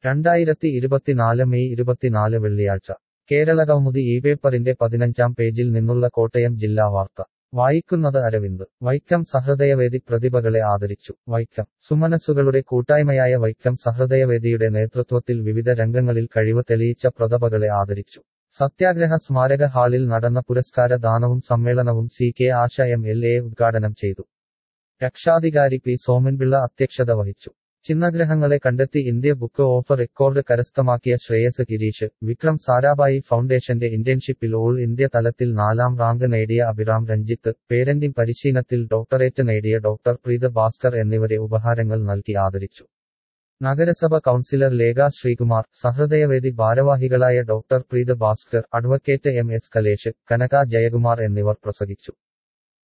രണ്ടായിരത്തി ഇരുപത്തിനാല് മെയ് ഇരുപത്തിനാല് വെള്ളിയാഴ്ച കേരളകൗമുദി ഈ പേപ്പറിന്റെ പതിനഞ്ചാം പേജിൽ നിന്നുള്ള കോട്ടയം ജില്ലാ വാർത്ത വായിക്കുന്നത് അരവിന്ദ് വൈക്കം സഹൃദയവേദി പ്രതിഭകളെ ആദരിച്ചു വൈക്കം സുമനസ്സുകളുടെ കൂട്ടായ്മയായ വൈക്കം സഹൃദയവേദിയുടെ നേതൃത്വത്തിൽ വിവിധ രംഗങ്ങളിൽ കഴിവ് തെളിയിച്ച പ്രതിഭകളെ ആദരിച്ചു സത്യാഗ്രഹ സ്മാരക ഹാളിൽ നടന്ന പുരസ്കാര ദാനവും സമ്മേളനവും C K Asha M L A ഉദ്ഘാടനം ചെയ്തു രക്ഷാധികാരി പി സോമൻപിള്ള അധ്യക്ഷത വഹിച്ചു ചിഹ്നഗ്രഹങ്ങളെ കണ്ടെത്തി ഇന്ത്യ ബുക്ക് ഓഫ് റെക്കോർഡ് കരസ്ഥമാക്കിയ ശ്രേയസ് ഗിരീഷ് വിക്രം സാരാഭായി ഫൗണ്ടേഷന്റെ ഇന്റേൺഷിപ്പിൽ ഓൾ ഇന്ത്യ തലത്തിൽ നാലാം റാങ്ക് നേടിയ അഭിറാം രഞ്ജിത്ത് പേരന്റിംഗ് പരിശീലനത്തിൽ ഡോക്ടറേറ്റ് നേടിയ ഡോക്ടർ പ്രീത ഭാസ്കർ എന്നിവരെ ഉപഹാരങ്ങൾ നൽകി ആദരിച്ചു നഗരസഭ കൗൺസിലർ ലേഖ ശ്രീകുമാർ സഹൃദയവേദി ഭാരവാഹികളായ doctor Preetha Bhaskar advocate M S Kalesh Kanaka Jayakumar എന്നിവർ പ്രസംഗിച്ചു